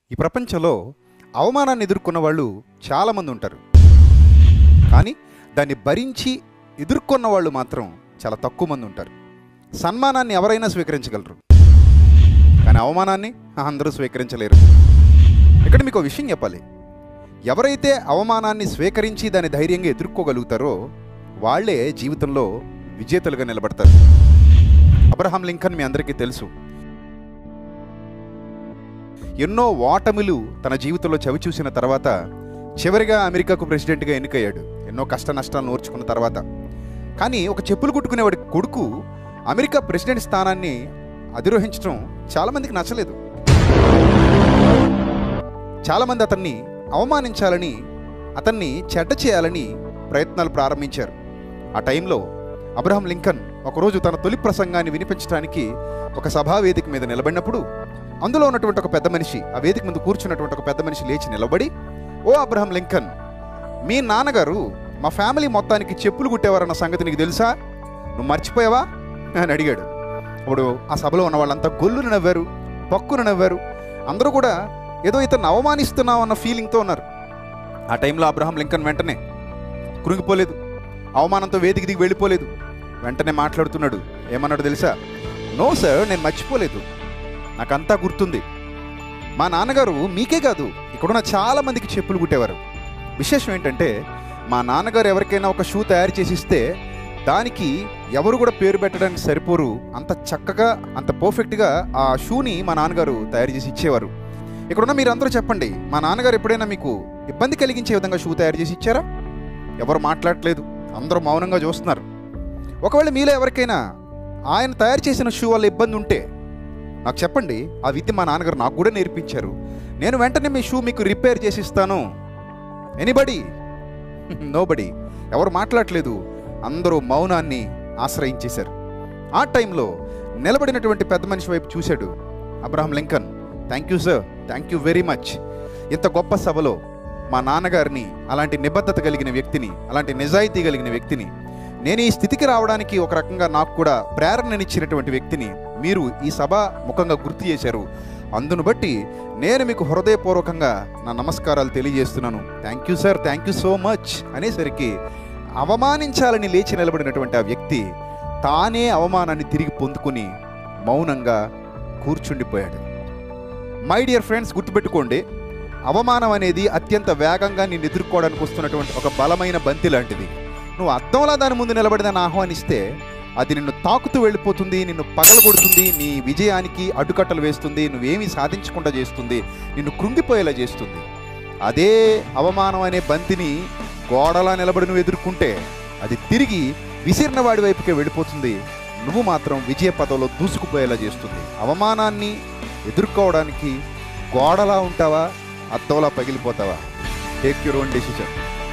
ఈ ప్రపంచంలో అవమానాన్ని ఎదుర్కొన్న వాళ్ళు చాలామంది ఉంటారు కానీ దాన్ని భరించి ఎదుర్కొన్న వాళ్ళు మాత్రం చాలా తక్కువ మంది ఉంటారు సన్మానాన్ని ఎవరైనా స్వీకరించగలరు కానీ అవమానాన్ని అందరూ స్వీకరించలేరు ఇక్కడ మీకు ఒక విషయం చెప్పాలి ఎవరైతే అవమానాన్ని స్వీకరించి దాన్ని ధైర్యంగా ఎదుర్కోగలుగుతారో వాళ్ళే జీవితంలో విజేతలుగా నిలబడతారు అబ్రహాం లింకన్ మీ అందరికీ తెలుసు ఎన్నో ఓటములు తన జీవితంలో చవి చూసిన తర్వాత చివరిగా అమెరికాకు ప్రెసిడెంట్గా ఎన్నికయ్యాడు ఎన్నో కష్ట నష్టాలను ఓర్చుకున్న తర్వాత కానీ ఒక చెప్పులు కుట్టుకునేవాడి కొడుకు అమెరికా ప్రెసిడెంట్ స్థానాన్ని అధిరోహించడం చాలామందికి నచ్చలేదు చాలామంది అతన్ని అవమానించాలని అతన్ని చెడ్డ చేయాలని ప్రయత్నాలు ప్రారంభించారు ఆ టైంలో అబ్రహం లింకన్ ఒకరోజు తన తొలి ప్రసంగాన్ని వినిపించడానికి ఒక సభా వేదిక మీద నిలబడినప్పుడు అందులో ఉన్నటువంటి ఒక పెద్ద మనిషి ఆ వేదిక ముందు కూర్చున్నటువంటి ఒక పెద్ద మనిషి లేచి నిలబడి ఓ అబ్రహం లింకన్ మీ నాన్నగారు మా ఫ్యామిలీ మొత్తానికి చెప్పులు కుట్టేవారన్న సంగతి నీకు తెలుసా నువ్వు మర్చిపోయావా అని అడిగాడు అప్పుడు ఆ సభలో ఉన్న వాళ్ళంతా గొల్లును నవ్వారు పక్కును నవ్వారు అందరూ కూడా ఏదో ఇతను అవమానిస్తున్నాం అన్న ఫీలింగ్తో ఉన్నారు ఆ టైంలో అబ్రహం లింకన్ వెంటనే కృంగిపోలేదు అవమానంతో వేదిక దిగి వెళ్ళిపోలేదు వెంటనే మాట్లాడుతున్నాడు ఏమన్నాడు తెలుసా నో సార్ నేను మర్చిపోలేదు నాకంతా గుర్తుంది మా నాన్నగారు మీకే కాదు ఇక్కడున్న చాలా మందికి చెప్పులు కుట్టేవారు విశేషం ఏంటంటే మా నాన్నగారు ఎవరికైనా ఒక షూ తయారు చేసి ఇస్తే దానికి ఎవరు కూడా పేరు పెట్టడానికి సరిపోరు అంత చక్కగా అంత పర్ఫెక్ట్గా ఆ షూని మా నాన్నగారు తయారు చేసి ఇచ్చేవారు ఇక్కడున్న మీరందరూ చెప్పండి మా నాన్నగారు ఎప్పుడైనా మీకు ఇబ్బంది కలిగించే విధంగా షూ తయారు చేసి ఇచ్చారా ఎవరు మాట్లాడట్లేదు అందరూ మౌనంగా చూస్తున్నారు ఒకవేళ మీలో ఎవరికైనా ఆయన తయారు చేసిన షూ వల్ల ఇబ్బంది ఉంటే నాకు చెప్పండి ఆ విద్య మా నాన్నగారు నాకు కూడా నేర్పించారు నేను వెంటనే మీ షూ మీకు రిపేర్ చేసి ఇస్తాను ఎనీబడి నోబడి ఎవరు మాట్లాడట్లేదు అందరూ మౌనాన్ని ఆశ్రయించేశారు ఆ టైంలో నిలబడినటువంటి పెద్ద మనిషి వైపు చూశాడు Abraham Lincoln thank you sir thank you very much ఇంత గొప్ప సభలో మా నాన్నగారిని అలాంటి నిబద్ధత కలిగిన వ్యక్తిని అలాంటి నిజాయితీ కలిగిన వ్యక్తిని నేను ఈ స్థితికి రావడానికి ఒక రకంగా నాకు కూడా ప్రేరణనిచ్చినటువంటి వ్యక్తిని మీరు ఈ సభ ముఖంగా గుర్తు చేశారు అందును బట్టి నేను మీకు హృదయపూర్వకంగా నా నమస్కారాలు తెలియజేస్తున్నాను thank you sir thank you so much అనేసరికి అవమానించాలని లేచి నిలబడినటువంటి ఆ వ్యక్తి తానే అవమానాన్ని తిరిగి పొందుకుని మౌనంగా కూర్చుండిపోయాడు మై డియర్ ఫ్రెండ్స్ గుర్తుపెట్టుకోండి అవమానం అనేది అత్యంత వేగంగా నిన్ను ఎదుర్కోవడానికి వస్తున్నటువంటి ఒక బలమైన బంతి లాంటిది నువ్వు అద్దంలా దాని ముందు నిలబడిదాన్ని ఆహ్వానిస్తే అది నిన్ను తాకుతూ వెళ్ళిపోతుంది నిన్ను పగలగొడుతుంది నీ విజయానికి అడ్డుకట్టలు వేస్తుంది నువ్వేమీ సాధించకుండా చేస్తుంది నిన్ను కృంగిపోయేలా చేస్తుంది అదే అవమానం అనే బంతిని గోడలా నిలబడి నువ్వు ఎదుర్కొంటే అది తిరిగి విసిరిన వాడి వైపుకే వెళ్ళిపోతుంది నువ్వు మాత్రం విజయ పదంలో దూసుకుపోయేలా చేస్తుంది అవమానాన్ని ఎదుర్కోవడానికి గోడలా ఉంటావా అద్దంలా పగిలిపోతావా టేక్ యూర్ ఓన్ డెసిషన్